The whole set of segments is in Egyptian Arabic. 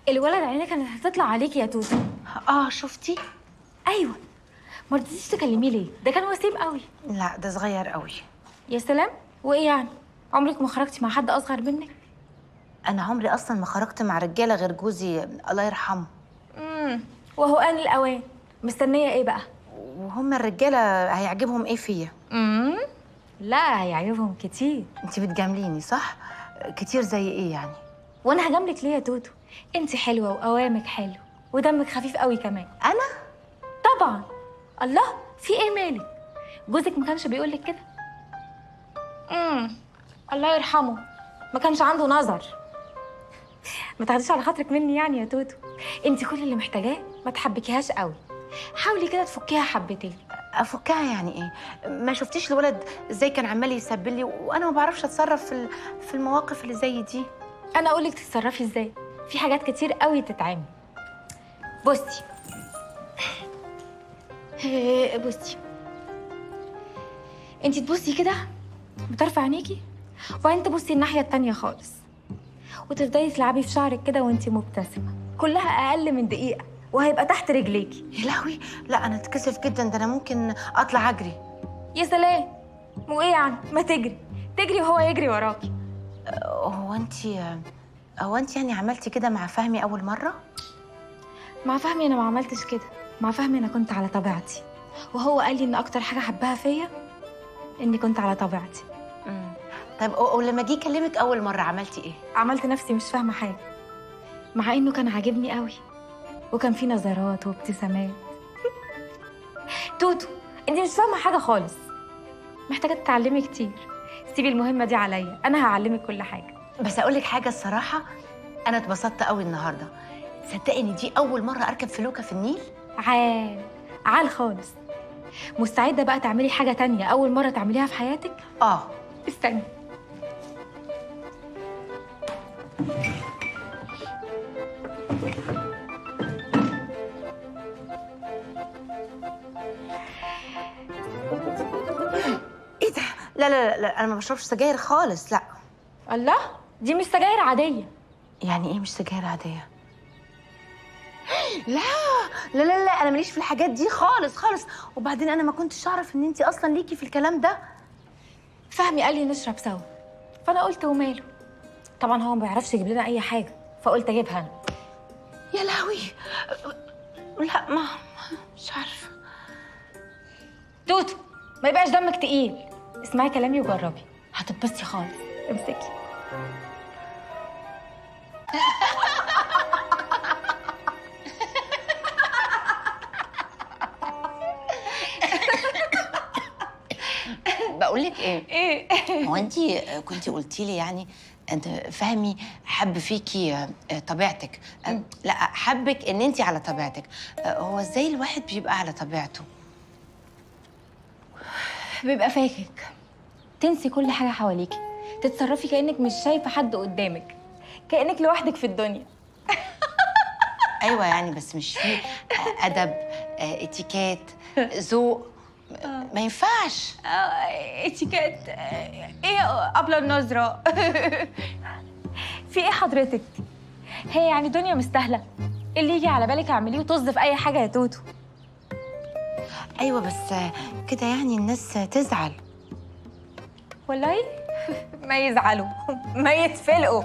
الولد عيني كانت هتطلع عليكي يا توتو اه شفتي ايوه ما رضيتيش تكلميه ليه ده كان وسيم قوي لا ده صغير قوي يا سلام وايه يعني عمرك ما خرجتي مع حد اصغر منك انا عمري اصلا ما خرجت مع رجاله غير جوزي الله يرحمه امم وهو ان الاوان مستنيه ايه بقى وهم الرجاله هيعجبهم ايه فيا امم لا هيعجبهم كتير انت بتجامليني صح كتير زي ايه يعني وانا هجاملك ليه يا توتو انت حلوه وقوامك حلو ودمك خفيف قوي كمان انا طبعا الله في ايه مالك جوزك ما كانش بيقول لك كده امم الله يرحمه ما كانش عنده نظر ما تاخديش على خاطرك مني يعني يا توتو انت كل اللي محتاجاه ما تحبكيهاش قوي حاولي كده تفكيها حبتين افكها يعني ايه ما شفتيش الولد ازاي كان عمال يسبل لي وانا ما بعرفش اتصرف في ال- في المواقف اللي زي دي انا اقول لك تتصرفي ازاي في حاجات كتير قوي تتعمل بصي إيه، بصي انت تبصي كده بطرف عينيكي وبعدين تبصي الناحيه التانية خالص وتفضلي تلعبي في شعرك كده وانت مبتسمه كلها اقل من دقيقه وهيبقى تحت رجليكي يا لهوي لا انا اتكسف جدا ده انا ممكن اطلع اجري يا سلام وايه يعني ما تجري تجري وهو يجري وراكي هو انت هو انت يعني عملتي كده مع فهمي اول مره مع فهمي انا ما عملتش كده مع فهمي انا كنت على طبيعتي وهو قال لي ان اكتر حاجه حبها فيا اني كنت على طبيعتي امم طيب و- ولما جه يكلمك اول مره عملتي ايه عملت نفسي مش فاهمه حاجه مع انه كان عاجبني قوي وكان في نظرات وابتسامات توتو انت مش فاهمه حاجه خالص محتاجه تتعلمي كتير سيبي المهمه دي عليا انا هعلمك كل حاجه بس اقول لك حاجه الصراحه انا اتبسطت قوي النهارده تصدقي ان دي اول مره اركب فلوكه في النيل عال عال خالص مستعده بقى تعملي حاجه تانية اول مره تعمليها في حياتك اه استني ايه ده لا لا لا, لا انا ما بشربش سجاير خالص لا الله دي مش سجاير عاديه يعني ايه مش سجاير عاديه لا لا لا لا انا ماليش في الحاجات دي خالص خالص وبعدين انا ما كنتش اعرف ان انت اصلا ليكي في الكلام ده فهمي قال لي نشرب سوا فانا قلت وماله طبعا هو ما بيعرفش يجيب لنا اي حاجه فقلت اجيبها انا يا لهوي لا ما مش عارفه توتو ما يبقاش دمك تقيل اسمعي كلامي وجربي هتتبسطي خالص امسكي بقول لك ايه ايه هو انت كنت قلتي لي يعني انت فهمي حب فيكي آه، طبيعتك آه، لا حبك ان انت على طبيعتك آه، هو ازاي الواحد بيبقى على طبيعته بيبقى فاكك تنسي كل حاجه حواليكي تتصرفي كانك مش شايفه حد قدامك كانك لوحدك في الدنيا ايوه يعني بس مش في آه، ادب آه، اتيكيت ذوق ما ينفعش اتيكيت ايه قبل النظره في ايه حضرتك هي يعني دنيا مستاهله اللي يجي على بالك اعمليه وطز في اي حاجه يا توتو ايوه بس آه، كده يعني الناس تزعل والله ما يزعلوا ما يتفلقوا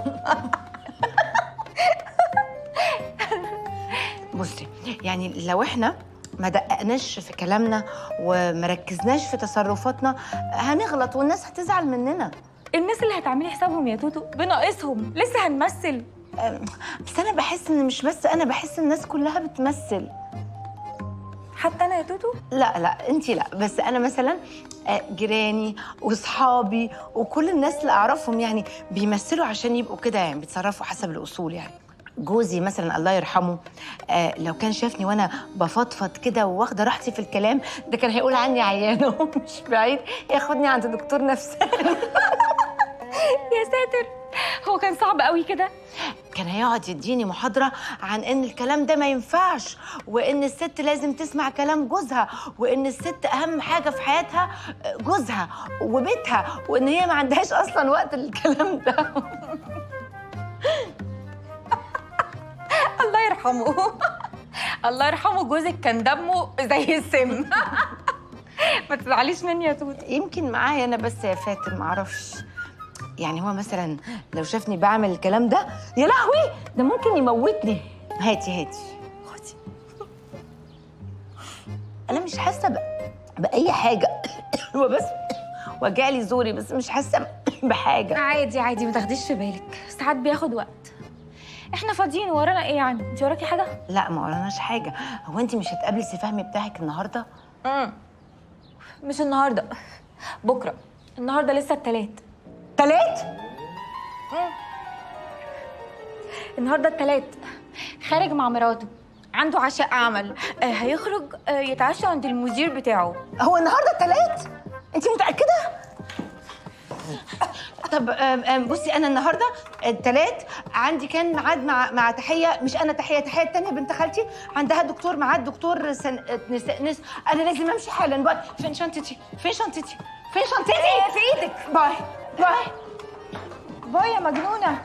بصي يعني لو احنا ما دققناش في كلامنا وما ركزناش في تصرفاتنا هنغلط والناس هتزعل مننا الناس اللي هتعملي حسابهم يا توتو بناقصهم لسه هنمثل أم، بس انا بحس ان مش بس انا بحس ان الناس كلها بتمثل حتى انا يا توتو لا لا انت لا بس انا مثلا آه، جيراني واصحابي وكل الناس اللي اعرفهم يعني بيمثلوا عشان يبقوا كده يعني بيتصرفوا حسب الاصول يعني جوزي مثلا الله يرحمه آه لو كان شافني وانا بفضفض كده واخده راحتي في الكلام ده كان هيقول عني عيانه ومش بعيد ياخدني عند دكتور نفساني يا ساتر هو كان صعب قوي كده كان هيقعد يديني محاضرة عن إن الكلام ده ما ينفعش وإن الست لازم تسمع كلام جوزها وإن الست أهم حاجة في حياتها جوزها وبيتها وإن هي ما عندهاش أصلا وقت للكلام ده يرحمه الله يرحمه جوزك كان دمه زي السم ما تزعليش مني يا توت يمكن معايا انا بس يا فاتن معرفش يعني هو مثلا لو شافني بعمل الكلام ده يا لهوي ده ممكن يموتني هاتي هاتي خدي انا مش حاسه ب... باي حاجه هو بس وجعلي زوري بس مش حاسه بحاجه عادي عادي ما تاخديش في بالك ساعات بياخد وقت احنا فاضيين ورانا ايه يعني انت وراكي حاجه لا ما وراناش حاجه هو انت مش هتقابلي سي فهمي بتاعك النهارده امم مش النهارده بكره النهارده لسه التلات تلات النهارده التلات خارج مع مراته عنده عشاء عمل آه هيخرج آه يتعشى عند المدير بتاعه هو النهارده التلات انت متاكده طب آم، آم، بصي انا النهارده التلات عندي كان ميعاد مع مع تحيه مش انا تحيه تحيه التانيه بنت خالتي عندها دكتور ميعاد دكتور سن... نس... نس... انا لازم امشي حالا بقى فين شنطتي فين شنطتي فين شنطتي في ايدك باي باي باي يا مجنونه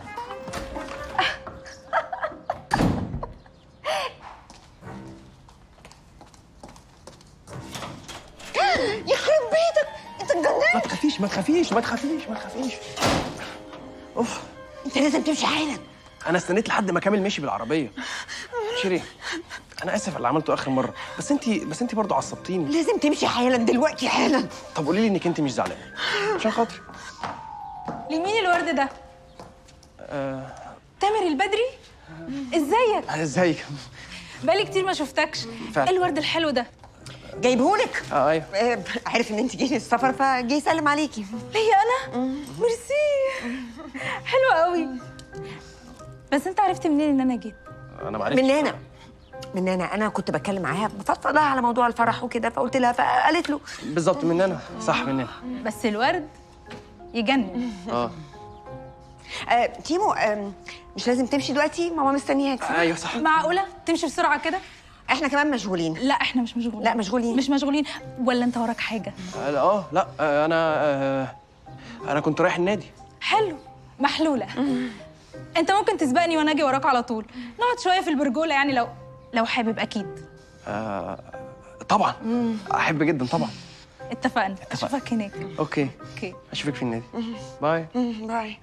يخرب بيتك انت اتجننت ما تخافيش ما تخافيش ما تخافيش ما تخافيش اوف انت لازم تمشي حالا انا استنيت لحد ما كامل مشي بالعربيه شيرين انا اسف على اللي عملته اخر مره بس انت بس انت برضه عصبتيني لازم تمشي حالا دلوقتي حالا طب قولي لي انك انت مش زعلانه عشان خاطري لمين الورد ده؟ آه تامر البدري؟ ازيك؟ ازيك بقالي كتير ما شفتكش فعلا. ايه الورد الحلو ده؟ جايبهولك اه ايوه آه، عارف ان انت جيتي السفر فجه يسلم عليكي ليا انا؟ ميرسي حلو قوي بس انت عرفت منين ان انا جيت؟ انا معرفتش من هنا من هنا انا كنت بتكلم معاها بفضفض لها على موضوع الفرح وكده فقلت لها فقالت له بالظبط مننا صح مننا بس الورد يجنن اه آه تيمو آه مش لازم تمشي دلوقتي ماما مستنياك ايوه صح معقولة تمشي بسرعة كده؟ احنا كمان مشغولين لا احنا مش مشغولين لا، مشغولين. مش مشغولين ولا انت وراك حاجة؟ اه لا، آه، لا آه، انا آه انا كنت رايح النادي حلو محلولة انت ممكن تسبقني وانا اجي وراك على طول نقعد شوية في البرجولة يعني لو لو حابب اكيد آه طبعا احب جدا طبعا اتفقنا اشوفك هناك اوكي اوكي اشوفك في النادي باي مم، باي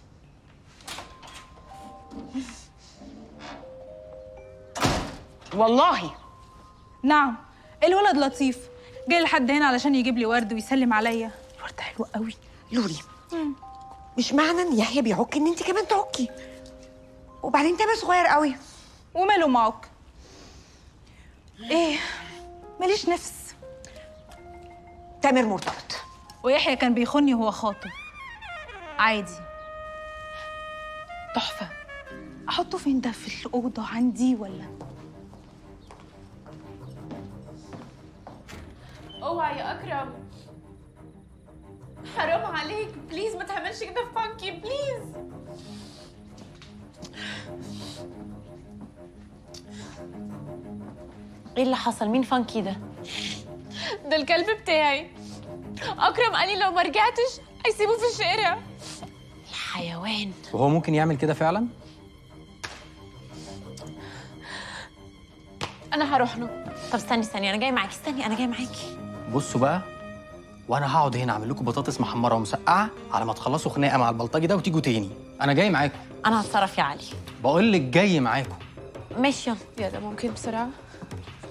والله نعم الولد لطيف جاي لحد هنا علشان يجيب لي ورد ويسلم عليا الورد حلو قوي لولي مش معنى ان يحيى بيعك ان انت كمان تعكي وبعدين تامر صغير قوي وماله معك ايه ماليش نفس تامر مرتبط ويحيى كان بيخوني وهو خاطب عادي تحفة أحطه فين ده في الأوضة عندي ولا اوعى يا اكرم حرام عليك بليز ما تعملش كده في فانكي بليز ايه اللي حصل مين فانكي ده ده الكلب بتاعي اكرم قال لي لو ما رجعتش هيسيبه في الشارع حيوان وهو ممكن يعمل كده فعلا؟ انا هروح له طب استني استني انا جاي معاكي استني انا جاي معاكي بصوا بقى وانا هقعد هنا اعمل لكم بطاطس محمره ومسقعه على ما تخلصوا خناقه مع البلطجي ده وتيجوا تاني انا جاي معاكم انا هتصرف يا علي بقول لك جاي معاكم ماشي يلا يا ده ممكن بسرعه